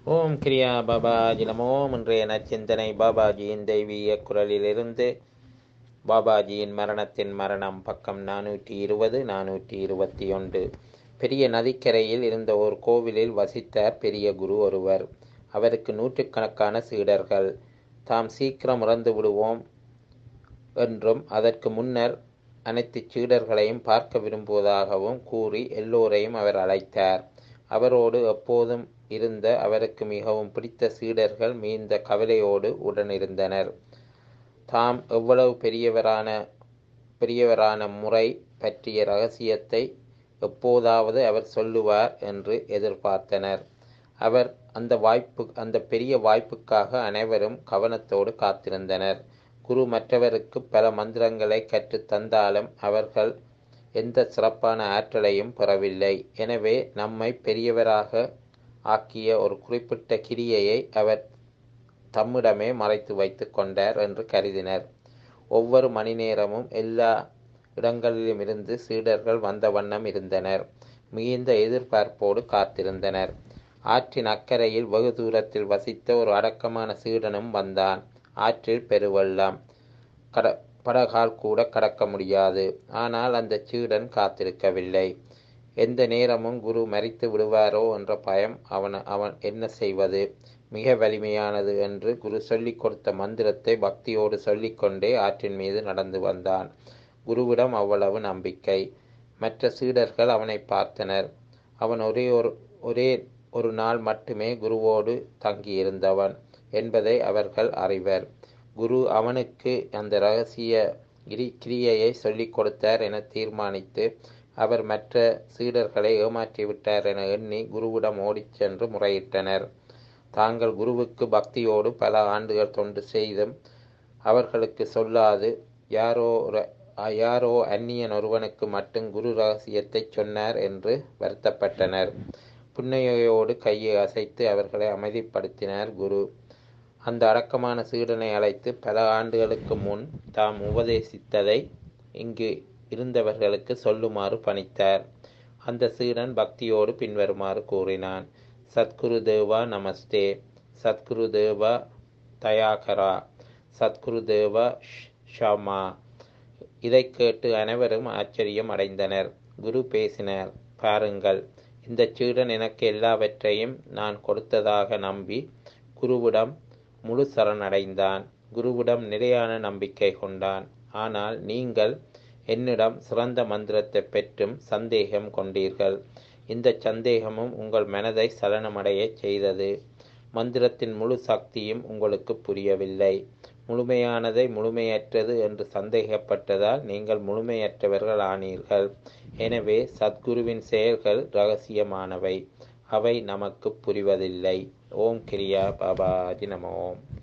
ஓம் கிரியா பாபாஜி நமோ இன்றைய நச்சிந்தனை பாபாஜியின் தெய்வீக குரலிலிருந்து பாபாஜியின் மரணத்தின் மரணம் பக்கம் நானூற்றி இருபது நானூற்றி இருபத்தி ஒன்று பெரிய நதிக்கரையில் இருந்த ஒரு கோவிலில் வசித்தார் பெரிய குரு ஒருவர் அவருக்கு நூற்றுக்கணக்கான சீடர்கள் தாம் சீக்கிரம் இறந்து விடுவோம் என்றும் அதற்கு முன்னர் அனைத்து சீடர்களையும் பார்க்க விரும்புவதாகவும் கூறி எல்லோரையும் அவர் அழைத்தார் அவரோடு எப்போதும் இருந்த அவருக்கு மிகவும் பிடித்த சீடர்கள் மீந்த கவலையோடு உடனிருந்தனர் தாம் எவ்வளவு பெரியவரான பெரியவரான முறை பற்றிய ரகசியத்தை எப்போதாவது அவர் சொல்லுவார் என்று எதிர்பார்த்தனர் அவர் அந்த வாய்ப்பு அந்த பெரிய வாய்ப்புக்காக அனைவரும் கவனத்தோடு காத்திருந்தனர் குரு மற்றவருக்கு பல மந்திரங்களை கற்றுத் தந்தாலும் அவர்கள் எந்த சிறப்பான ஆற்றலையும் பெறவில்லை எனவே நம்மை பெரியவராக ஆக்கிய ஒரு குறிப்பிட்ட கிரியையை அவர் தம்மிடமே மறைத்து வைத்து கொண்டார் என்று கருதினர் ஒவ்வொரு மணி நேரமும் எல்லா இடங்களிலுமிருந்து சீடர்கள் வந்த வண்ணம் இருந்தனர் மிகுந்த எதிர்பார்ப்போடு காத்திருந்தனர் ஆற்றின் அக்கறையில் வெகு தூரத்தில் வசித்த ஒரு அடக்கமான சீடனும் வந்தான் ஆற்றில் பெருவெள்ளம் கட படகால் கூட கடக்க முடியாது ஆனால் அந்த சீடன் காத்திருக்கவில்லை எந்த நேரமும் குரு மறித்து விடுவாரோ என்ற பயம் அவன் அவன் என்ன செய்வது மிக வலிமையானது என்று குரு சொல்லிக் கொடுத்த மந்திரத்தை பக்தியோடு சொல்லிக்கொண்டே ஆற்றின் மீது நடந்து வந்தான் குருவிடம் அவ்வளவு நம்பிக்கை மற்ற சீடர்கள் அவனை பார்த்தனர் அவன் ஒரே ஒரு ஒரே ஒரு நாள் மட்டுமே குருவோடு தங்கியிருந்தவன் என்பதை அவர்கள் அறிவர் குரு அவனுக்கு அந்த ரகசிய கிரி கிரியையை சொல்லிக் கொடுத்தார் என தீர்மானித்து அவர் மற்ற சீடர்களை ஏமாற்றிவிட்டார் என எண்ணி குருவிடம் ஓடிச் சென்று முறையிட்டனர் தாங்கள் குருவுக்கு பக்தியோடு பல ஆண்டுகள் தொண்டு செய்தும் அவர்களுக்கு சொல்லாது யாரோ யாரோ அந்நியன் ஒருவனுக்கு மட்டும் குரு ரகசியத்தை சொன்னார் என்று வருத்தப்பட்டனர் புன்னையோடு கையை அசைத்து அவர்களை அமைதிப்படுத்தினார் குரு அந்த அடக்கமான சீடனை அழைத்து பல ஆண்டுகளுக்கு முன் தாம் உபதேசித்ததை இங்கு இருந்தவர்களுக்கு சொல்லுமாறு பணித்தார் அந்த சீடன் பக்தியோடு பின்வருமாறு கூறினான் சத்குரு தேவா நமஸ்தே சத்குரு தேவா தயாகரா சத்குரு தேவா ஷமா இதை கேட்டு அனைவரும் ஆச்சரியம் அடைந்தனர் குரு பேசினார் பாருங்கள் இந்த சீடன் எனக்கு எல்லாவற்றையும் நான் கொடுத்ததாக நம்பி குருவிடம் முழு சரணடைந்தான் குருவிடம் நிலையான நம்பிக்கை கொண்டான் ஆனால் நீங்கள் என்னிடம் சிறந்த மந்திரத்தை பெற்றும் சந்தேகம் கொண்டீர்கள் இந்த சந்தேகமும் உங்கள் மனதை சலனமடைய செய்தது மந்திரத்தின் முழு சக்தியும் உங்களுக்கு புரியவில்லை முழுமையானதை முழுமையற்றது என்று சந்தேகப்பட்டதால் நீங்கள் முழுமையற்றவர்கள் ஆனீர்கள் எனவே சத்குருவின் செயல்கள் ரகசியமானவை அவை நமக்கு புரிவதில்லை ஓம் கிரியா பாபாஜி நம ஓம்